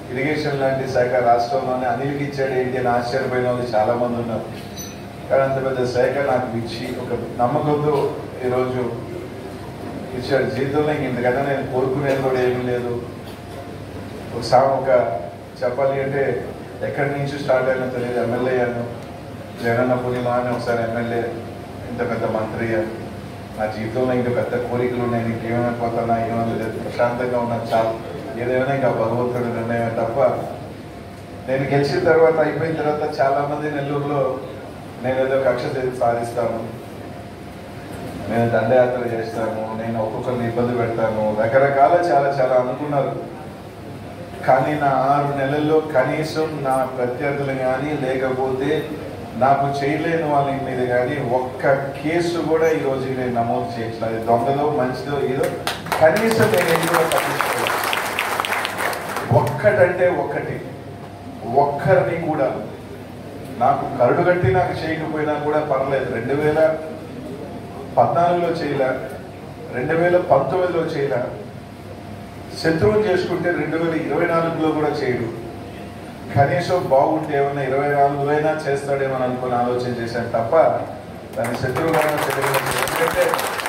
irrigation లాంటి శాఖ రాష్ట్రంలోనే అనిల్కి ఇచ్చాడు ఏంటి అని ఆశ్చర్యపోయిన వాళ్ళు చాలా మంది ఉన్నారు కానీ అంత పెద్ద శాఖ నాకు ఇచ్చి ఒక నమ్మకంతో ఈరోజు ఇచ్చాడు జీవితంలో ఇంక ఇంతకన్నా నేను కోరుకునేది కూడా ఏమీ లేదు ఒకసారి ఒక చెప్పాలి అంటే ఎక్కడి నుంచి స్టార్ట్ అయినా తెలియదు ఎమ్మెల్యే అయ్యాను జగనన్న పుణ్యమా అని ఒకసారి ఎమ్మెల్యే ఇంత పెద్ద మంత్రి అయ్యాను నా జీవితంలో ఇంకా పెద్ద కోరికలు ఉన్నాయి ఇంకేమైపోతున్నా ఏమైనా లేదు ప్రశాంతంగా ఉన్నాను చాలు ఏదైనా ఇంకా భగవంతుడి నిర్ణయం తప్ప నేను గెలిచిన తర్వాత అయిపోయిన తర్వాత చాలా మంది నెల్లూరులో నేను ఏదో కక్ష తెచ్చి సాధిస్తాను నేను దండయాత్ర చేస్తాను నేను ఒక్కొక్కరిని ఇబ్బంది పెడతాను రకరకాల చాలా చాలా అనుకున్నారు కానీ నా ఆరు నెలల్లో కనీసం నా ప్రత్యర్థులు కానీ లేకపోతే నాకు చేయలేని వాళ్ళ మీద కానీ ఒక్క కేసు కూడా ఈ రోజు నేను నమోదు చేయట్లేదు అది దొంగదో మంచిదో ఏదో కనీసం నేను ఏది కూడా పట్టించుకోలేదు ఒక్కటంటే ఒక్కటి ఒక్కరిని కూడా నాకు కరుడు కట్టి నాకు చేయకపోయినా కూడా పర్లేదు రెండు వేల పద్నాలుగులో చేయలే రెండు వేల పంతొమ్మిదిలో చేయలే శత్రువుని చేసుకుంటే రెండు వేల ఇరవై నాలుగులో కూడా చేయడు కనీసం బాగుంటే ఏమన్నా ఇరవై నాలుగులో అయినా చేస్తాడేమో అని అనుకుని ఆలోచన చేశాను తప్ప దాని శత్రువుగా ఎందుకంటే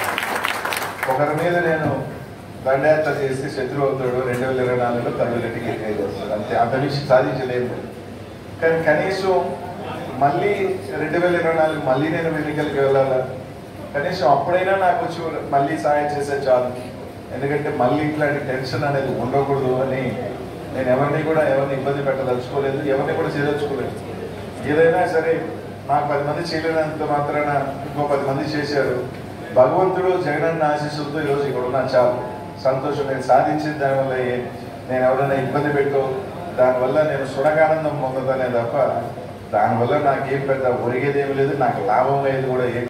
ఒకరి మీద నేను దండయాత్ర చేసి శత్రువు అవుతాడు రెండు వేల ఇరవై నాలుగులో తమిళరెడ్డికి ఎన్నిక చేస్తాడు అంతే అంత నుంచి సాధించలేము కానీ కనీసం మళ్ళీ రెండు వేల ఇరవై నాలుగు మళ్ళీ నేను ఎన్నికలకు వెళ్ళాలా కనీసం అప్పుడైనా నాకు వచ్చి మళ్ళీ సాయం చేసే చాలు ఎందుకంటే మళ్ళీ ఇట్లాంటి టెన్షన్ అనేది ఉండకూడదు అని నేను ఎవరిని కూడా ఎవరిని ఇబ్బంది పెట్టదలుచుకోలేదు ఎవరిని కూడా చేయదలుచుకోలేదు ఏదైనా సరే నాకు పది మంది చేయలేనంత మాత్రాన ఇంకో పది మంది చేశారు భగవంతుడు జగనన్న ఆశీస్సులతో ఈరోజు ఇక్కడ ఉన్నా చాలు సంతోషం నేను సాధించిన దానివల్ల ఏ- నేను ఎవరైనా ఇబ్బంది పెట్టో దానివల్ల నేను సుడగానందం పొందుతానే తప్ప దానివల్ల నాకేం పెద్ద ఒరిగేది ఏమి లేదు నాకు లాభం అయ్యేది కూడా ఏం